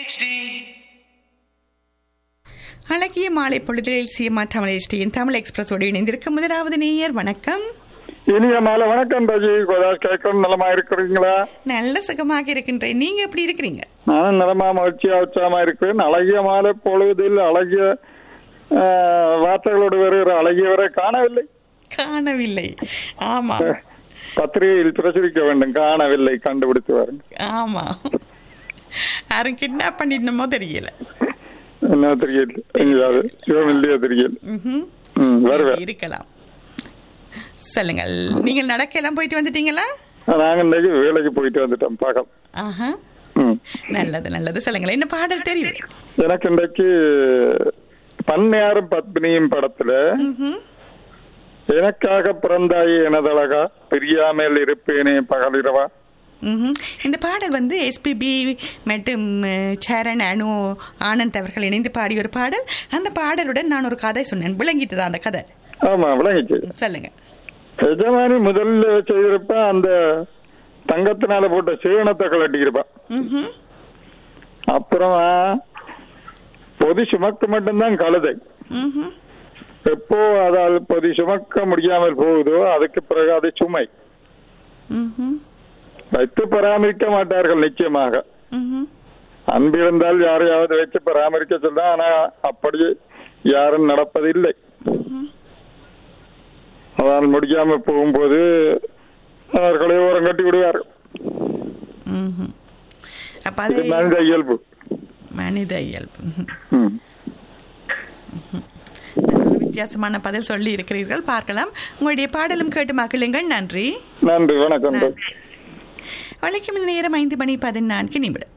அழகிய மாலை பொழுதில் சிஎம்ஆ தமிழ் ஸ்ரீயின் தமிழ் எக்ஸ்பிரஸோடு இணைந்திருக்கும் முதலாவது நேயர் வணக்கம் இனிய மாலை வணக்கம் ராஜி கோதாஸ் கேட்கணும் நலமா இருக்கிறீங்களா நல்ல சுகமாக இருக்கின்றேன் நீங்க எப்படி இருக்கிறீங்க நானும் நலமா மகிழ்ச்சியா உற்சாகமா இருக்கிறேன் அழகிய மாலை பொழுதில் அழகிய ஆஹ், வார்த்தைகளோடு வருகிற அழகியவரை காணவில்லை காணவில்லை ஆமா பத்திரிகையில் பிரசுரிக்க வேண்டும் காணவில்லை கண்டுபிடித்து வாருங்க ஆமா யாரும் கிட்னாப் பண்ணிடணுமோ தெரியல என்ன தெரியல எங்கேயாவது சிவமில்லையா தெரியல ம்ஹும். ம் வருவேன் இருக்கலாம் சொல்லுங்கள் நீங்கள் நடக்கலாம் போயிட்டு வந்துட்டீங்களா நாங்க இன்னைக்கு வேலைக்கு போயிட்டு வந்துட்டோம் பகம் ஆஹா ம் நல்லது நல்லது சொல்லுங்கள் என்ன பாடல் தெரியும் எனக்கு இன்றைக்கு பன்னியாரும் பத்மினியும் படத்துல ம்ஹும். எனக்காக பிறந்தாயே எனதழகா பிரியாமல் இருப்பேனே பகலிரவா ம்ஹும். இந்த பாடல் வந்து எஸ்பிபி மற்றும் அஹ், சரண் அனு ஆனந்த் அவர்கள் இணைந்து பாடிய ஒரு பாடல் அந்த பாடலுடன் நான் ஒரு கதை சொன்னேன் விளங்கிட்டு அந்த கதை ஆமா விளங்கிச்சு சொல்லுங்க எஜமானி முதல்ல செய்திருப்ப அந்த தங்கத்தினால போட்ட சேவனத்தை கலட்டியிருப்பான் ம்ஹும். அப்புறமா பொதி சுமக்க மட்டும்தான் கழுதை ம்ஹும். எப்போ அதால் பொதி சுமக்க முடியாமல் போகுதோ அதுக்கு பிறகு அது சுமை ம்ஹும். வைத்து பராமரிக்க மாட்டார்கள் நிச்சயமாக ம்ஹும். அன்பு இருந்தால் யாரையாவது வச்சு பராமரிக்க சொல்ல ஆனா அப்படி யாரும் நடப்பதில்லை அதனால் முடியாம போகும்போது அவர்களை ஓரம் கட்டி விடுவார்கள் ம்ஹும். அப்ப இது அது மனித இயல்பு மனித இயல்பு ம்ஹும். ம். நல்ல ஒரு வித்தியாசமான பதில் சொல்லி இருக்கிறீர்கள் பார்க்கலாம் உங்களுடைய பாடலும் கேட்டு மகிழுங்கள் நன்றி நன்றி வணக்கம் நன்றி. வழக்கம் நேரம் ஐந்து மணி பதினான்கு நிமிடம்